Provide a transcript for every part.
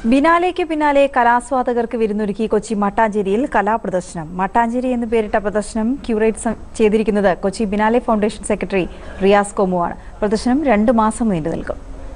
ബിനാലേക്ക് പിന്നാലെ കലാസ്വാദകർക്ക് വിരുന്നൊരുക്കി കൊച്ചി മട്ടാഞ്ചേരിയിൽ കലാപ്രദർശനം മട്ടാഞ്ചേരി എന്ന് പേരിട്ട പ്രദർശനം ക്യൂറേറ്റ് സം- ചെയ്തിരിക്കുന്നത് Kochi biennale foundation secretary Riyas കോമുവാണ് പ്രദർശനം രണ്ട് മാസം നീണ്ടു നിൽക്കും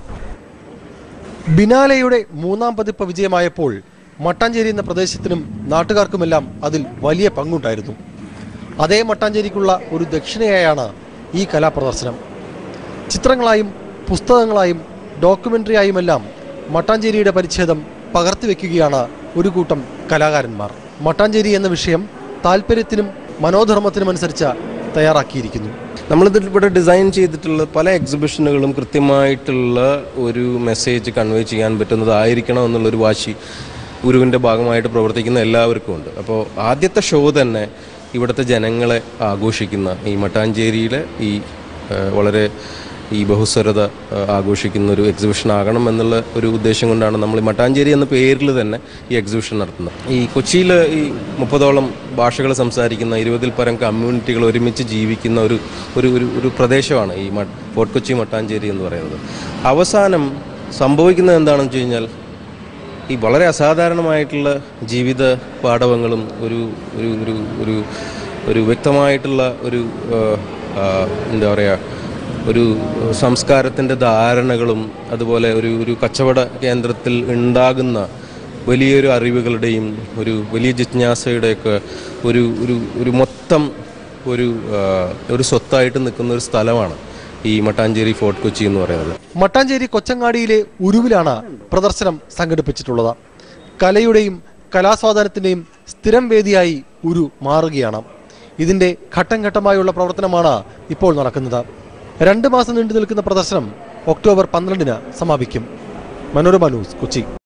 ബിനാലയുടെ മൂന്നാം പതിപ്പ് വിജയമായപ്പോൾ മട്ടാഞ്ചേരി എന്ന പ്രദേശത്തിനും നാട്ടുകാർക്കുമെല്ലാം അതിൽ വലിയ പങ്കുണ്ടായിരുന്നു അതേ മട്ടാഞ്ചേരിക്കുള്ള ഒരു ദക്ഷിണയായാണ് ഈ കലാപ്രദർശനം ചിത്രങ്ങളായും പുസ്തകങ്ങളായും ഡോക്യുമെൻ്ററിയായുമെല്ലാം മട്ടാഞ്ചേരിയുടെ പരിച്ഛേദം പകർത്തിവെക്കുകയാണ് ഒരു കൂട്ടം കലാകാരന്മാർ മട്ടാഞ്ചേരി എന്ന വിഷയം താല്പര്യത്തിനും മനോധർമ്മത്തിനുമനുസരിച്ച് തയ്യാറാക്കിയിരിക്കുന്നു നമ്മളിത് ഇവിടെ ഡിസൈൻ ചെയ്തിട്ടുള്ള പല എക്സിബിഷനുകളും കൃത്യമായിട്ടുള്ള ഒരു മെസ്സേജ് കൺവേ ചെയ്യാൻ പറ്റുന്നതായിരിക്കണം എന്നുള്ളൊരു വാശി ഗുരുവിൻ്റെ ഭാഗമായിട്ട് പ്രവർത്തിക്കുന്ന എല്ലാവർക്കും ഉണ്ട് അപ്പോൾ ആദ്യത്തെ ഷോ തന്നെ ഇവിടുത്തെ ജനങ്ങളെ ആഘോഷിക്കുന്ന ഈ മട്ടാഞ്ചേരിയിലെ ഈ ആ, വളരെ ഈ ബഹുസ്വരത ആ, ആഘോഷിക്കുന്ന ഒരു എക്സിബിഷൻ ആകണം എന്നുള്ള ഒരു ഉദ്ദേശം കൊണ്ടാണ് നമ്മൾ ഈ മട്ടാഞ്ചേരി എന്ന പേരിൽ തന്നെ ഈ എക്സിബിഷൻ നടത്തുന്നത് ഈ കൊച്ചിയിൽ ഈ മുപ്പതോളം ഭാഷകൾ സംസാരിക്കുന്ന ഇരുപതിൽ പരം കമ്മ്യൂണിറ്റികൾ ഒരുമിച്ച് ജീവിക്കുന്ന ഒരു ഒരു ഒരു ഒരു പ്രദേശമാണ് ഈ മ ഫോർട്ട് കൊച്ചി മട്ടാഞ്ചേരി എന്ന് പറയുന്നത് അവസാനം സംഭവിക്കുന്നത് എന്താണെന്ന് വെച്ച് കഴിഞ്ഞാൽ ഈ വളരെ അസാധാരണമായിട്ടുള്ള ജീവിത പാഠവങ്ങളും ഒരു ഒരു ഒരു ഒരു ഒരു വ്യക്തമായിട്ടുള്ള ഒരു ആ, ആ, എന്താ പറയുക ഒരു സംസ്കാരത്തിൻ്റെ ധാരണകളും അതുപോലെ ഒരു ഒരു കച്ചവട കേന്ദ്രത്തിൽ ഉണ്ടാകുന്ന വലിയൊരു അറിവുകളുടെയും ഒരു വലിയ ജിജ്ഞാസയുടെയൊക്കെ ഒരു ഒരു ഒരു മൊത്തം ഒരു ആ, ഒരു സ്വത്തായിട്ട് നിൽക്കുന്ന ഒരു സ്ഥലമാണ് ഈ മട്ടാഞ്ചേരി ഫോർട്ട് കൊച്ചി എന്ന് പറയുന്നത് മട്ടാഞ്ചേരി കൊച്ചങ്ങാടിയിലെ ഉരുവിലാണ് പ്രദർശനം സംഘടിപ്പിച്ചിട്ടുള്ളത് കലയുടെയും കലാസ്വാദനത്തിന്റെയും സ്ഥിരം വേദിയായി ഉരു മാറുകയാണ് ഇതിന്റെ ഘട്ടം ഘട്ടമായുള്ള പ്രവർത്തനമാണ് ഇപ്പോൾ നടക്കുന്നത് രണ്ട് മാസം നീണ്ടു നിൽക്കുന്ന പ്രദർശനം ഒക്ടോബർ പന്ത്രണ്ടിന് സമാപിക്കും മനോരമ ന്യൂസ് കൊച്ചി